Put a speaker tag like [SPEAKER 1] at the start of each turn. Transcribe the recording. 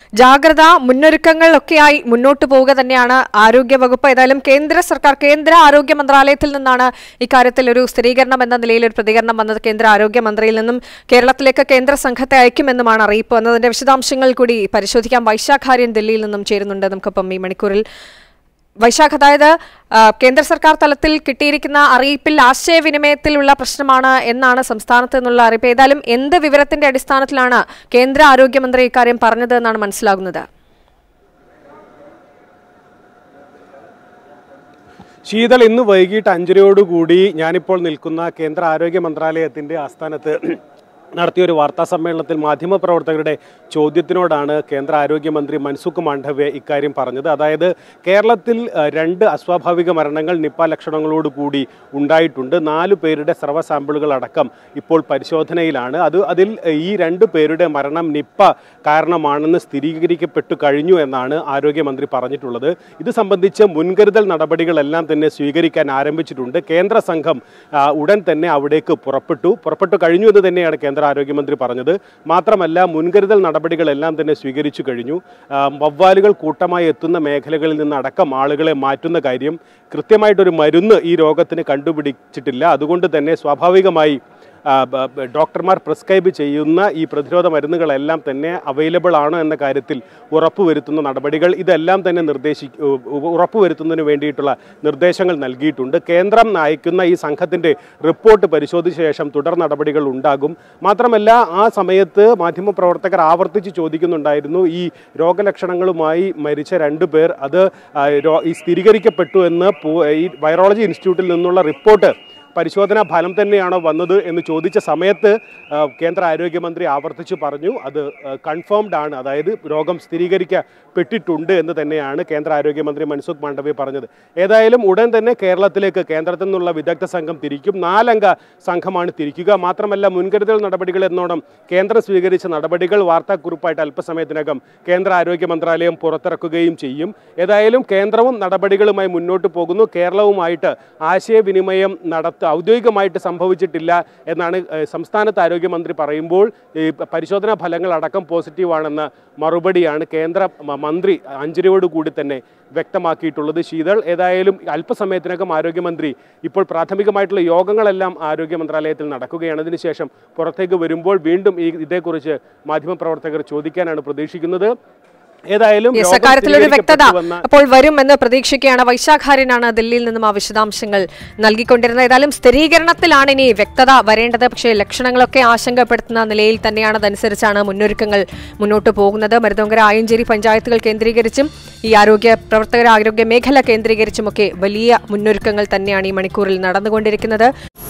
[SPEAKER 1] ജാഗ്രത മുന്നൊരുക്കങ്ങളൊക്കെയായി മുന്നോട്ട് പോവുക തന്നെയാണ് ആരോഗ്യവകുപ്പ് ഏതായാലും കേന്ദ്ര സർക്കാർ കേന്ദ്ര ആരോഗ്യ മന്ത്രാലയത്തിൽ നിന്നാണ് ഇക്കാര്യത്തിൽ ഒരു സ്ഥിരീകരണം എന്ന നിലയിൽ ഒരു പ്രതികരണം വന്നത് കേന്ദ്ര ആരോഗ്യമന്ത്രിയിൽ നിന്നും കേരളത്തിലേക്ക് കേന്ദ്ര സംഘത്തെ അയക്കുമെന്നുമാണ് അറിയിപ്പ് വന്നതിന്റെ വിശദാംശങ്ങൾ കൂടി പരിശോധിക്കാം വൈശാഖ് ആര്യൻ ഡൽഹിയിൽ നിന്നും ചേരുന്നുണ്ട് നമുക്കൊപ്പം ഈ മണിക്കൂറിൽ വൈശാഖ് അതായത് ആ, കേന്ദ്ര സർക്കാർ തലത്തിൽ കിട്ടിയിരിക്കുന്ന അറിയിപ്പിൽ ആശയവിനിമയത്തിലുള്ള പ്രശ്നമാണ് എന്നാണ് സംസ്ഥാനത്ത് നിന്നുള്ള അറിയിപ്പ് ഏതായാലും എന്ത് വിവരത്തിന്റെ അടിസ്ഥാനത്തിലാണ് കേന്ദ്ര ആരോഗ്യമന്ത്രി ഇക്കാര്യം പറഞ്ഞത് എന്നാണ് മനസ്സിലാകുന്നത്
[SPEAKER 2] ശീതൾ ഇന്ന് വൈകിട്ട് അഞ്ചരയോടുകൂടി ഞാനിപ്പോൾ നിൽക്കുന്ന കേന്ദ്ര ആരോഗ്യ മന്ത്രാലയത്തിൻ്റെ ആസ്ഥാനത്ത് നടത്തിയ ഒരു വാർത്താ സമ്മേളനത്തിൽ മാധ്യമപ്രവർത്തകരുടെ ചോദ്യത്തിനോടാണ് കേന്ദ്ര ആരോഗ്യമന്ത്രി മൻസുഖ് മാണ്ഡവ്യ ഇക്കാര്യം പറഞ്ഞത് അതായത് കേരളത്തിൽ അഹ്, രണ്ട് അസ്വാഭാവിക മരണങ്ങൾ നിപ്പ ലക്ഷണങ്ങളോട് കൂടി ഉണ്ടായിട്ടുണ്ട് നാല് പേരുടെ സ്രവ സാമ്പിളുകൾ അടക്കം ഇപ്പോൾ പരിശോധനയിലാണ് അത് അതിൽ അഹ്, ഈ രണ്ട് പേരുടെ മരണം നിപ്പ കാരണമാണെന്ന് സ്ഥിരീകരിക്കപ്പെട്ടു കഴിഞ്ഞു എന്നാണ് ആരോഗ്യമന്ത്രി പറഞ്ഞിട്ടുള്ളത് ഇത് സംബന്ധിച്ച് മുൻകരുതൽ നടപടികളെല്ലാം തന്നെ സ്വീകരിക്കാൻ ആരംഭിച്ചിട്ടുണ്ട് കേന്ദ്ര സംഘം ആ, ഉടൻ തന്നെ അവിടേക്ക് പുറപ്പെട്ടു പുറപ്പെട്ടു കഴിഞ്ഞു എന്ന് തന്നെയാണ് കേന്ദ്ര ആരോഗ്യമന്ത്രി പറഞ്ഞത് മാത്രമല്ല മുൻകരുതൽ നടപടികളെല്ലാം തന്നെ സ്വീകരിച്ചു കഴിഞ്ഞു ആ, വവ്വാലുകൾ കൂട്ടമായി എത്തുന്ന മേഖലകളിൽ നിന്ന് അടക്കം ആളുകളെ മാറ്റുന്ന കാര്യം കൃത്യമായിട്ടൊരു മരുന്ന് ഈ രോഗത്തിന് കണ്ടുപിടിച്ചിട്ടില്ല അതുകൊണ്ട് തന്നെ സ്വാഭാവികമായി ആ, ബ- ബ- ഡോക്ടർമാർ പ്രിസ്ക്രൈബ് ചെയ്യുന്ന ഈ പ്രതിരോധ മരുന്നുകളെല്ലാം തന്നെ അവൈലബിൾ ആണോ എന്ന കാര്യത്തിൽ ഉറപ്പുവരുത്തുന്ന നടപടികൾ ഇതെല്ലാം തന്നെ നിർദ്ദേശി ഉ- ഉ- ഉറപ്പുവരുത്തുന്നതിന് വേണ്ടിയിട്ടുള്ള നിർദ്ദേശങ്ങൾ നൽകിയിട്ടുണ്ട് കേന്ദ്രം നയിക്കുന്ന ഈ സംഘത്തിൻ്റെ റിപ്പോർട്ട് പരിശോധിച്ച ശേഷം തുടർ നടപടികൾ ഉണ്ടാകും മാത്രമല്ല ആ സമയത്ത് മാധ്യമപ്രവർത്തകർ ആവർത്തിച്ച് ചോദിക്കുന്നുണ്ടായിരുന്നു ഈ രോഗലക്ഷണങ്ങളുമായി മരിച്ച രണ്ട് പേർ അത് ആ, രോ- ഈ സ്ഥിരീകരിക്കപ്പെട്ടു എന്ന് പൂ- ഈ വൈറോളജി ഇൻസ്റ്റിറ്റ്യൂട്ടിൽ നിന്നുള്ള റിപ്പോർട്ട് പരിശോധനാ ഫലം തന്നെയാണോ വന്നത് എന്ന് ചോദിച്ച സമയത്ത് ആ, കേന്ദ്ര ആരോഗ്യമന്ത്രി ആവർത്തിച്ച് പറഞ്ഞു അത് കൺഫേംഡ് ആണ് അതായത് രോഗം സ്ഥിരീകരിക്കപ്പെട്ടിട്ടുണ്ട് എന്ന് തന്നെയാണ് കേന്ദ്ര ആരോഗ്യമന്ത്രി മൻസുഖ് മാണ്ഡവ്യ പറഞ്ഞത് ഏതായാലും ഉടൻ തന്നെ കേരളത്തിലേക്ക് കേന്ദ്രത്തിൽ നിന്നുള്ള വിദഗ്ധ സംഘം തിരിക്കും നാലംഗ സംഘമാണ് തിരിക്കുക മാത്രമല്ല മുൻകരുതൽ നടപടികൾ എന്നോണം കേന്ദ്രം സ്വീകരിച്ച നടപടികൾ വാർത്താക്കുറിപ്പായിട്ട് അല്പസമയത്തിനകം കേന്ദ്ര ആരോഗ്യ മന്ത്രാലയം പുറത്തിറക്കുകയും ചെയ്യും ഏതായാലും കേന്ദ്രവും നടപടികളുമായി മുന്നോട്ട് പോകുന്നു കേരളവുമായിട്ട് ആശയവിനിമയം നടത്ത ഔദ്യോഗികമായിട്ട് സംഭവിച്ചിട്ടില്ല എന്നാണ് ഏഹ്, സംസ്ഥാനത്ത് ആരോഗ്യമന്ത്രി പറയുമ്പോൾ ഈ പരിശോധനാ ഫലങ്ങൾ അടക്കം പോസിറ്റീവാണെന്ന മറുപടിയാണ് കേന്ദ്ര മ- മന്ത്രി അഞ്ചരയോടുകൂടി തന്നെ വ്യക്തമാക്കിയിട്ടുള്ളത് ശീതൾ ഏതായാലും അല്പസമയത്തിനകം ആരോഗ്യമന്ത്രി ഇപ്പോൾ പ്രാഥമികമായിട്ടുള്ള യോഗങ്ങളെല്ലാം ആരോഗ്യ മന്ത്രാലയത്തിൽ നടക്കുകയാണ് അതിനുശേഷം പുറത്തേക്ക് വരുമ്പോൾ വീണ്ടും ഈ ഇതേക്കുറിച്ച് മാധ്യമപ്രവർത്തകർ ചോദിക്കാനാണ് പ്രതീക്ഷിക്കുന്നത് ഏതായാലും
[SPEAKER 1] യെസ്
[SPEAKER 2] രോഗം
[SPEAKER 1] അക്കാര്യത്തിൽ ഒരു വ്യക്തത
[SPEAKER 2] സ്ഥിരീകരിക്കപ്പെട്ടുവെന്ന
[SPEAKER 1] അപ്പോൾ വരും എന്ന് പ്രതീക്ഷിക്കുകയാണ് വൈശാഖാര്യനാണ് ദില്ലിയിൽ നിന്നും ആ വിശദാംശങ്ങൾ നൽകിക്കൊണ്ടിരുന്നത് ഏതായാലും സ്ഥിരീകരണത്തിലാണ് ഇനി വ്യക്തത വരേണ്ടത് പക്ഷേ ലക്ഷണങ്ങളൊക്കെ ആശങ്കപ്പെടുത്തുന്ന നിലയിൽ തന്നെയാണ് അതനുസരിച്ചാണ് മുന്നൊരുക്കങ്ങൾ മുന്നോട്ട് പോകുന്നത് മരുതോങ്കര ആയഞ്ചേരി പഞ്ചായത്തുകൾ കേന്ദ്രീകരിച്ചും ഈ ആരോഗ്യ പ്രവർത്തകർ ആരോഗ്യ മേഖല കേന്ദ്രീകരിച്ചുമൊക്കെ വലിയ മുന്നൊരുക്കങ്ങൾ തന്നെയാണ് ഈ മണിക്കൂറിൽ നടന്നുകൊണ്ടിരിക്കുന്നത്